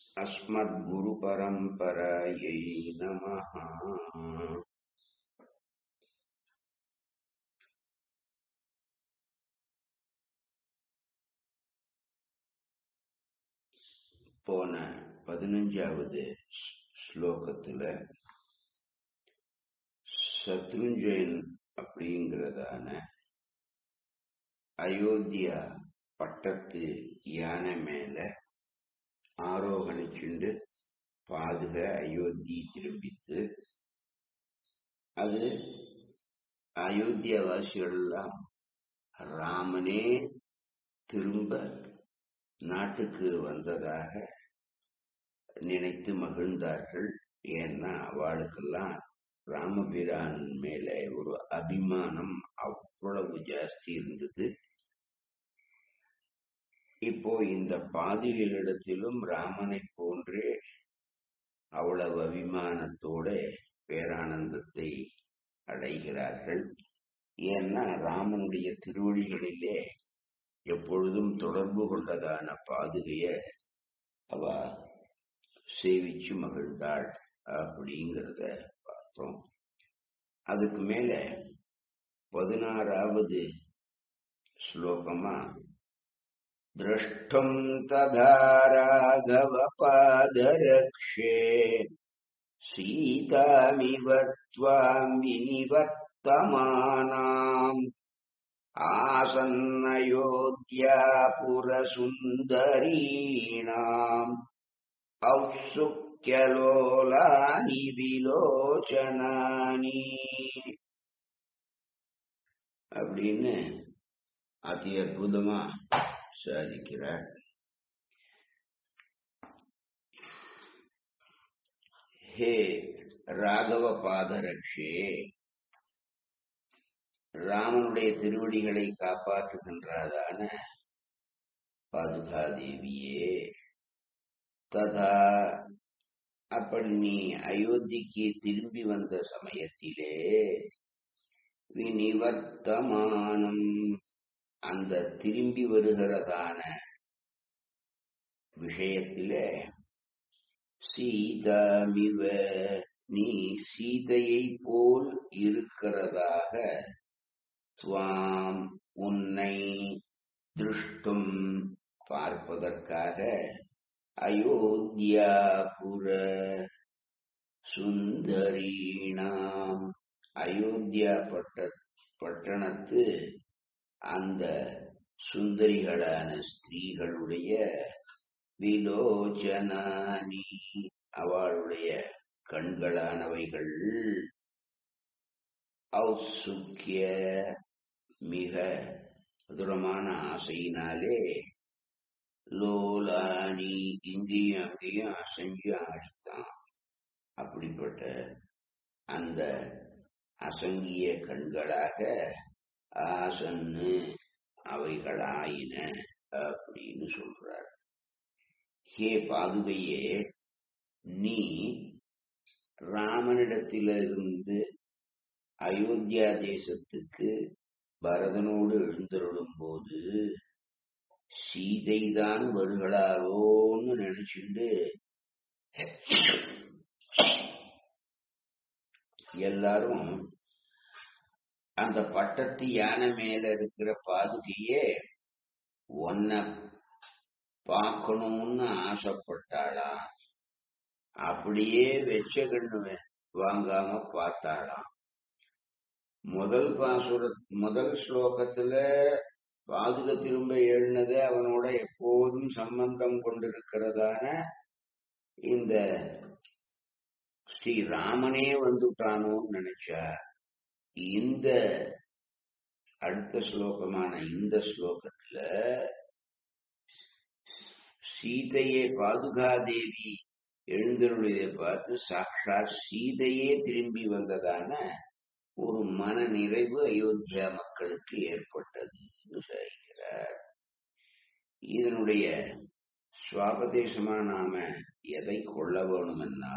अस्मद्गुरुपरम्परायै नमः போன பதினஞ்சாவது ஸ்லோகத்துல சத்ருஞ்சயன் அப்படிங்கிறதான அயோத்தியா பட்டத்து யானை மேல ஆரோகணிச்சுண்டு பாதுக அயோத்தி திரும்பித்து அது அயோத்தியாவாசிகள் எல்லாம் ராமனே திரும்ப நாட்டுக்கு வந்ததாக நினைத்து மகிழ்ந்தார்கள் ஏன்னா அவளுக்கெல்லாம் ராமபிரான் மேல ஒரு அபிமானம் அவ்வளவு ஜாஸ்தி இருந்தது இப்போ இந்த பாதிகளிடத்திலும் ராமனை போன்றே அவ்வளவு அபிமானத்தோட பேரானந்தத்தை அடைகிறார்கள் ஏன்னா ராமனுடைய திருவடிகளிலே எப்பொழுதும் தொடர்பு கொண்டதான பாதுகைய அவ சேவிச்சு மகிழ்ந்தாள் அப்படிங்கிறத பார்த்தோம் அதுக்கு மேல பதினாறாவது ஸ்லோகமா द्रष्टुम् तथा राघवपादरक्षे सीतामिव त्वाम् विनिवर्तमानाम् आसन्नयोध्यापुरसुन्दरीणाम् औत्सुक्यलोलानि विलोचनानि அப்படின்னு அதி அற்புதமா சாதிக்கிறார் ஹே ராகவ பாதரட்சே ராமனுடைய திருவடிகளை காப்பாற்றுகின்றதான பாதுகாதேவியே ததா அப்படி நீ அயோத்திக்கு திரும்பி வந்த சமயத்திலே வினிவர்த்தமானம் அந்த திரும்பி வருகிறதான விஷயத்திலே சீதாமிவ நீ சீதையை போல் இருக்கிறதாக துவாம் உன்னை திருஷ்டும் பார்ப்பதற்காக அயோத்தியாபுர சுந்தரீணாம் அயோத்தியா பட்ட பட்டணத்து அந்த சுந்தரிகளான ஸ்திரீகளுடைய விலோச்சனானி அவளுடைய கண்களானவைகள் ஔசுக்கிய மிக மதுரமான ஆசையினாலே லோலானி இங்கேயும் அங்கேயும் அசைஞ்சு ஆடித்தான் அப்படிப்பட்ட அந்த அசங்கிய கண்களாக ஆசன்னு அவைகளாயின அப்படின்னு சொல்றார் ஹே பாதுகையே நீ ராமனிடத்திலிருந்து அயோத்தியா தேசத்துக்கு பரதனோடு எழுந்தருளும் போது சீதைதான் வருகளாரோன்னு நினைச்சுண்டு எல்லாரும் அந்த பட்டத்து யானை மேல இருக்கிற பாதுகையே ஒன்ன பார்க்கணும்னு ஆசைப்பட்டாளாம் அப்படியே வெச்ச கண்ணு வாங்காம பார்த்தாளாம் முதல் பாசுர முதல் ஸ்லோகத்துல பாதுக திரும்ப எழுனது அவனோட எப்போதும் சம்பந்தம் கொண்டிருக்கிறதான இந்த ஸ்ரீராமனே வந்துட்டானோன்னு நினைச்சா இந்த அடுத்த ஸ்லோகமான இந்த ஸ்லோகத்துல சீதையே பாதுகாதேவி எழுந்தருளியை பார்த்து சாட்சாத் சீதையே திரும்பி வந்ததான ஒரு மன நிறைவு அயோத்தியா மக்களுக்கு ஏற்பட்டதுன்னு சொல்கிறார் இதனுடைய சுவாபதேசமா நாம எதை கொள்ள வேணும்னா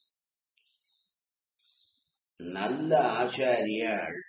நல்ல ஆச்சாரியாள்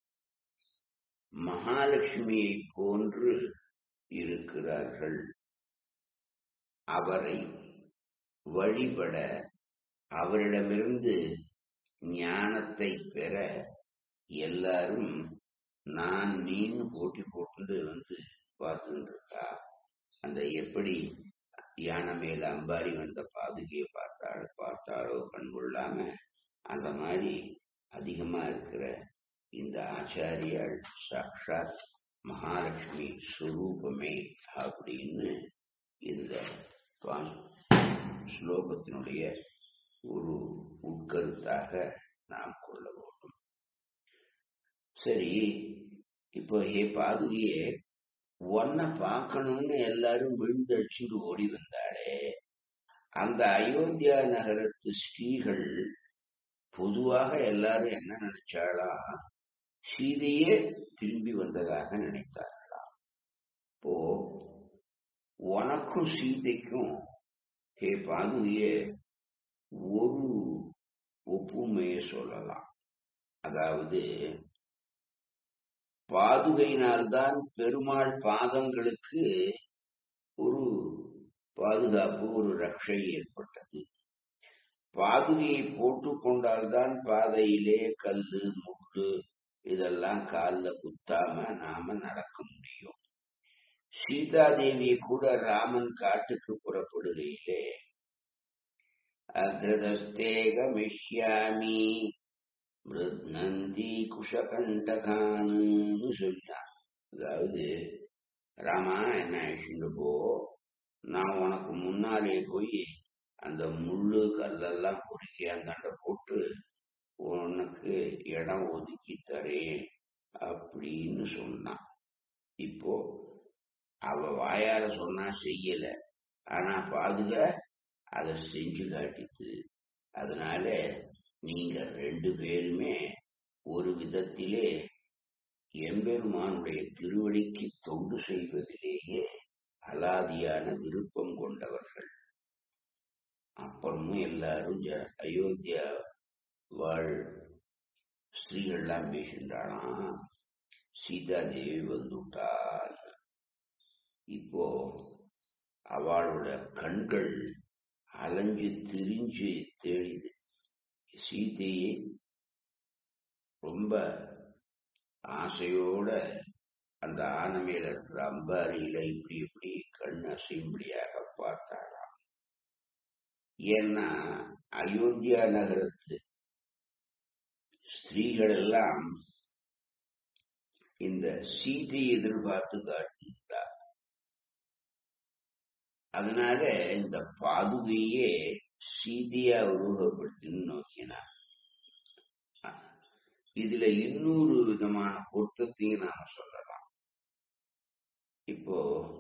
மகாலட்சுமியை போன்று இருக்கிறார்கள் அவரை வழிபட அவரிடமிருந்து ஞானத்தை பெற எல்லாரும் நான் நீன் போட்டி போட்டு வந்து பார்த்துட்டு இருக்கா அந்த எப்படி யானை மேல அம்பாரி வந்த பாதுகையை பார்த்தாள் பார்த்தாரோ கண்கொள்ளாம அந்த மாதிரி அதிகமா இருக்கிற இந்த ஆச்சாரியால் சாட்சாத் மகாலட்சுமி ஸ்வரூபமே அப்படின்னு இந்த ஸ்லோகத்தினுடைய ஒரு உட்கருத்தாக நாம் கொள்ள வேண்டும் சரி இப்போ ஹே பாதுகையே உன்னை பார்க்கணும்னு எல்லாரும் விழுந்தடிச்சுட்டு ஓடி வந்தாளே அந்த அயோத்தியா நகரத்து ஸ்ரீகள் பொதுவாக எல்லாரும் என்ன நினைச்சாளா சீதையே திரும்பி வந்ததாக நினைத்தார்களா இப்போ உனக்கும் சீதைக்கும் ஹே பாதுகையே ஒரு ஒப்புமையை சொல்லலாம் அதாவது பாதுகையினால்தான் பெருமாள் பாதங்களுக்கு ஒரு பாதுகாப்பு ஒரு ரட்சை ஏற்பட்டது பாதுகையை போட்டு கொண்டால்தான் பாதையிலே கல்லு முள்ளு இதெல்லாம் காலில் குத்தாம நாம நடக்க முடியும் சீதாதேவியை கூட ராமன் காட்டுக்கு புறப்படுகையிலே அக்ரதஸ்தேகமிஷ்யாமி மிருத்னந்தி குஷகண்டகான்னு சொல்லிட்டான் அதாவது ராமா என்ன அழிச்சுட்டு போ நான் உனக்கு முன்னாலே போய் அந்த முள்ளு கல்லெல்லாம் பொறுக்கி அந்தாண்ட போட்டு உனக்கு இடம் ஒதுக்கி தரேன் அப்படின்னு சொன்னான் இப்போ அவ வாயால சொன்னா செய்யல ஆனா பாதுக அதை செஞ்சு காட்டித்து அதனால நீங்க ரெண்டு பேருமே ஒரு விதத்திலே எம்பெருமானுடைய திருவடிக்கு தொண்டு செய்வதிலேயே அலாதியான விருப்பம் கொண்டவர்கள் அப்புறமும் எல்லாரும் அயோத்தியா வாழ் ஸ்திரீகள்லாம் பேசுகின்றாளாம் சீதாதேவி வந்துட்டாள் இப்போ அவளோட கண்கள் அலைஞ்சு திரிஞ்சு தேடிது சீதையை ரொம்ப ஆசையோட அந்த ஆனமேல இருக்கிற அம்பாரியில இப்படி இப்படி கண் அசையும்படியாக பார்த்தாளாம் ஏன்னா அயோத்தியா நகரத்து ஸ்திரீகள் எல்லாம் இந்த சீதை எதிர்பார்த்து காட்டுகிறார் அதனால இந்த பாதுகையே சீதையா உருவப்படுத்தின்னு நோக்கினார் இதுல இன்னொரு விதமான பொருத்தத்தையும் நாம சொல்லலாம் இப்போ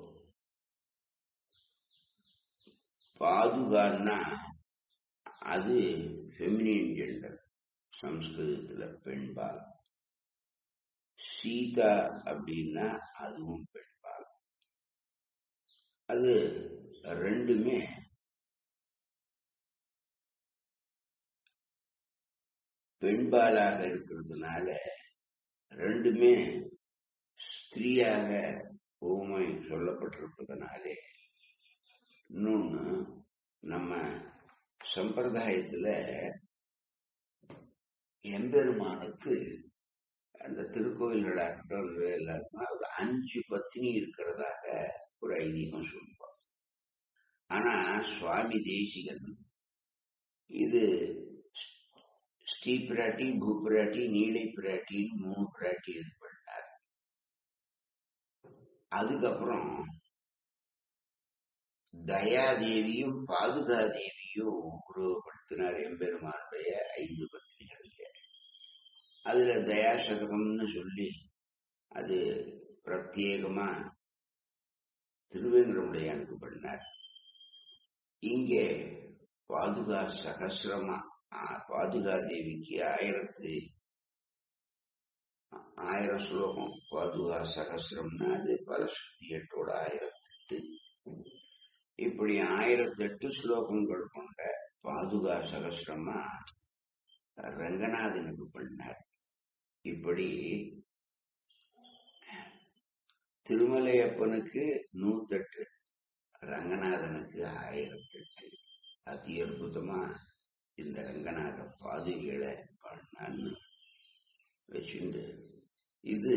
பாதுகான்னா அது ஃபெமினின் ஜெண்டர் சம்ஸ்கிருதத்துல பெண்பால் சீதா அப்படின்னா அதுவும் பெண்பால் அது ரெண்டுமே பெண்பாலாக இருக்கிறதுனால ரெண்டுமே ஸ்திரீயாக ஓமை சொல்லப்பட்டிருப்பதனாலே இன்னொன்னு நம்ம சம்பிரதாயத்துல எம்பெருமானுக்கு அந்த திருக்கோயில்களா இருக்கட்டும் எல்லாருக்குமே ஒரு அஞ்சு பத்தினி இருக்கிறதாக ஒரு ஐதீகம் சொல்லுவோம் ஆனா சுவாமி தேசிகன் இது ஸ்ரீ பிராட்டி பூபிராட்டி நீலை பிராட்டின்னு மூணு பிராட்டி இது பண்ணார் அதுக்கப்புறம் தயாதேவியும் பாதுகா தேவியும் உருவப்படுத்தினார் எம்பெருமானுடைய ஐந்து பத்தினிகள் அதுல தயாசதகம்னு சொல்லி அது பிரத்யேகமா திருவேங்கடமுடையானுக்கு பண்ணார் இங்கே பாதுகா சகசிரமா பாதுகா தேவிக்கு ஆயிரத்து ஆயிரம் ஸ்லோகம் பாதுகா சகசிரம்னா அது பலசக்தி எட்டோட ஆயிரத்தி எட்டு இப்படி ஆயிரத்தி எட்டு ஸ்லோகங்கள் கொண்ட பாதுகா சகசிரமா ரங்கநாதனுக்கு பண்ணார் இப்படி திருமலையப்பனுக்கு நூத்தெட்டு ரங்கநாதனுக்கு ஆயிரத்தி எட்டு அதி அற்புதமா இந்த ரங்கநாத பாதுகைகளை பாடினான்னு வச்சுண்டு இது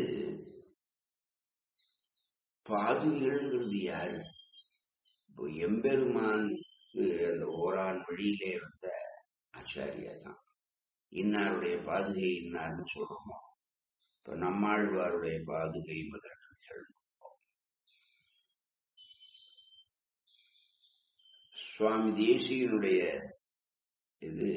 பாதுகைகள்ங்கிறது யாரு இப்போ எம்பெருமான் அந்த ஓரான் வழியிலே வந்த ஆச்சாரியா தான் இன்னாருடைய பாதுகை இன்னார்னு சொல்றோமோ இப்ப நம்மாழ்வாருடைய பாதுகை முதல்கள் சுவாமி தேசியனுடைய இது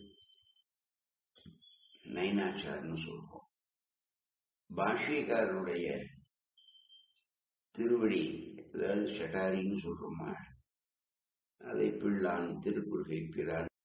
நைனாச்சார்னு சொல்றோம் பாஷ்யக்காரனுடைய திருவடி அதாவது ஷட்டாரின்னு சொல்றோமா அதை பிள்ளான் திருக்குறுகை பிறான்